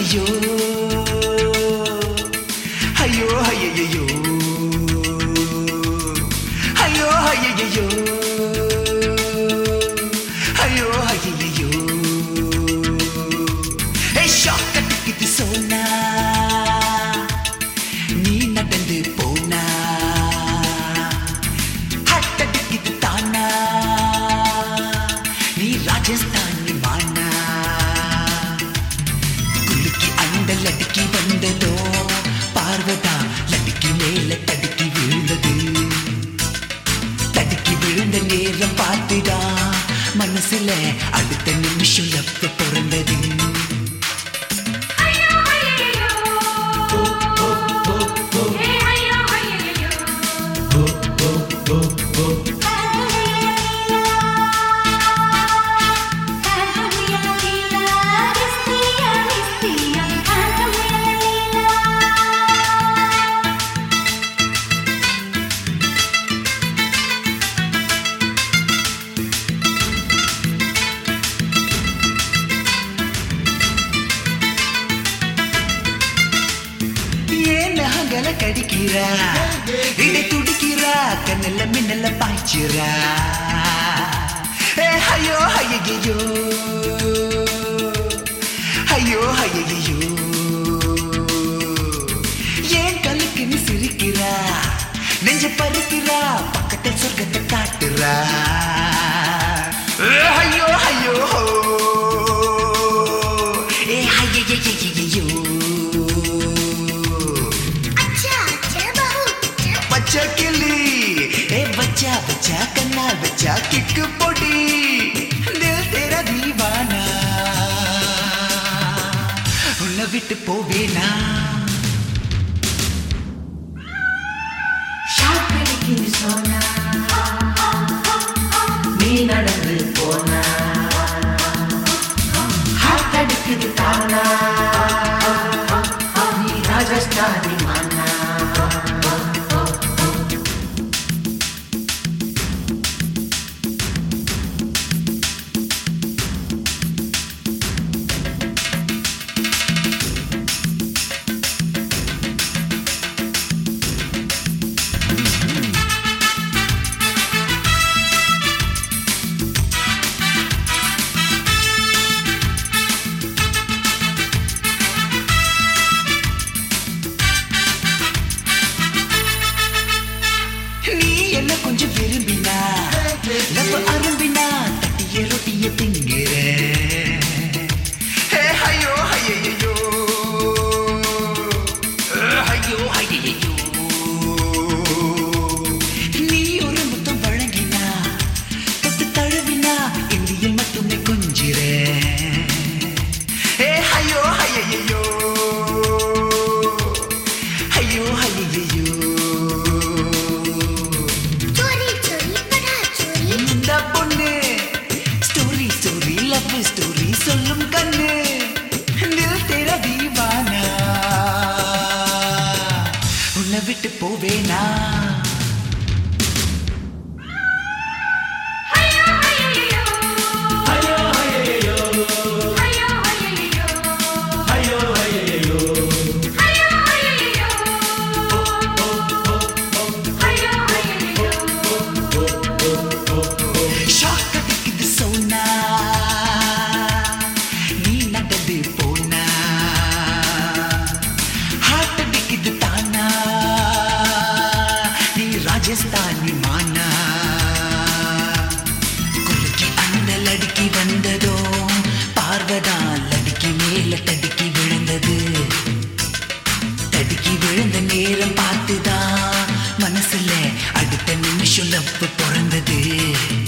ஐயோ ஐயோ ஐயோ ஐயோ ஐயோ ஐயோ ஐயோ ஏ ஷாக் அடிக்குது சோனா நீ நடந்து போனா ஹட் அடிக்குது தானா நீ ராஜஸ்தானி மானா குலுக்கி அந்த லடுக்கி வந்ததோ பார்வதா லடுக்கி மேல தடுக்கி விழுந்தது தடுக்கி விழுந்த நேரம் பார்த்துடா மனசுல அடுத்த நிமிஷம் லப்ப பிறந்தது ஐயோ ஐயோ ஹே ஐயோ ஐயோ ஏன் நகங்கள கடிக்கிறா இடை துடிக்கிறா கண்ணல்ல மின்னல்ல பாய்ச்சிரா ஏ ஐயோ ஐயோ ஐயோ ஐயோ ஏன் கலுக்குன்னு சிரிக்கிறா நெஞ்ச பறிக்கிறா பக்கத்தில் சொர்க்கத்தை காட்டுறா ஏ, ஐயோ ஐயோ ஏ ஐயோ बच्चा किली ए बच्चा बच्चा कन्ना बच्चा किक पोटी दिल तेरा दीवाना உன்னை விட்டு போவேனா நீ நடந்து போனா ஹார்ட் அடிக்குது தானா நீ ராஜஸ்தானி மானா நீ என்ன கொஞ்சம் விரும்பினா நம்ம அரும்பினா தட்டிய ரொட்டிய திங்கிற ஏ, ஐயோ ஐயோ ஐயோ ஐயோ நீ ஒரு முத்தம் வழங்கினா தொட்டு தழுவினா இந்தியில் மட்டுமே கொஞ்சிற ஏ ஐயோ ஐயோ ஐயோ ஐயோ இந்த பொண்ணு ஸ்டோரி ஸ்டோரி லவ் ஸ்டோரி சொல்லும் கண்ணு தில் தெரா தீவானா உன்னை விட்டு போவேனா ஐயோ ஐயோ ஐயோ ஐயோ ஐயோ ஐயோ ஐயோ ஷாக் அடிக்குது சோனா நீ நடந்து போனா ஹார்ட் அடிக்குது தானா நீ ராஜஸ்தானி மானா குலுக்கி அந்த லடுக்கி வந்ததோ பார்வதா லடுக்கி மேல தடுக்கி விழுந்தது தடுக்கி விழுந்த நேரம் பார்த்துதான் மனசுல அடுத்த நிமிஷம் லப்பு பிறந்தது